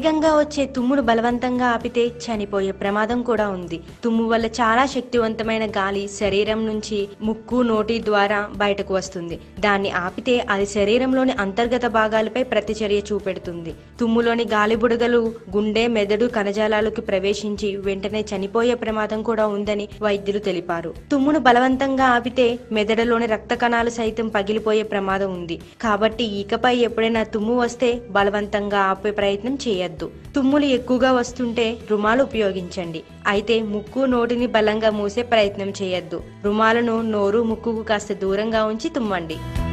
వేగంగా వచ్చే తుమ్మును బలవంతంగా ఆపితే చనిపోయే ప్రమాదం కూడా ఉంది తుమ్ము వల్ల చాలా శక్తివంతమైన గాలి శరీరం నుంచి ముక్కు నోటి ద్వారా బయటకు వస్తుంది దాన్ని ఆపితే అది శరీరంలోని అంతర్గత భాగాలపై ప్రతిచర్య చూపెడుతుంది తుమ్ములోని గాలి బుడగలు గుండె మెదడు కణజాలాలకు ప్రవేశించి వెంటనే చనిపోయే ప్రమాదం కూడా ఉందని వైద్యులు తెలిపారు తుమ్మును బలవంతంగా ఆపితే మెదడులోని రక్త కణాలు సైతం పగిలిపోయే ప్రమాదం ఉంది కాబట్టి ఇకపై ఎప్పుడైనా తుమ్ము వస్తే బలవంతంగా ఆపే ప్రయత్నం చేయొద్దు తుమ్ములు ఎక్కువగా వస్తుంటే రుమాలు ఉపయోగించండి అయితే ముక్కు నోటిని బలంగా మూసే ప్రయత్నం చేయొద్దు రుమాలను నోరు ముక్కుకు కాస్త దూరంగా ఉంచి తుమ్మండి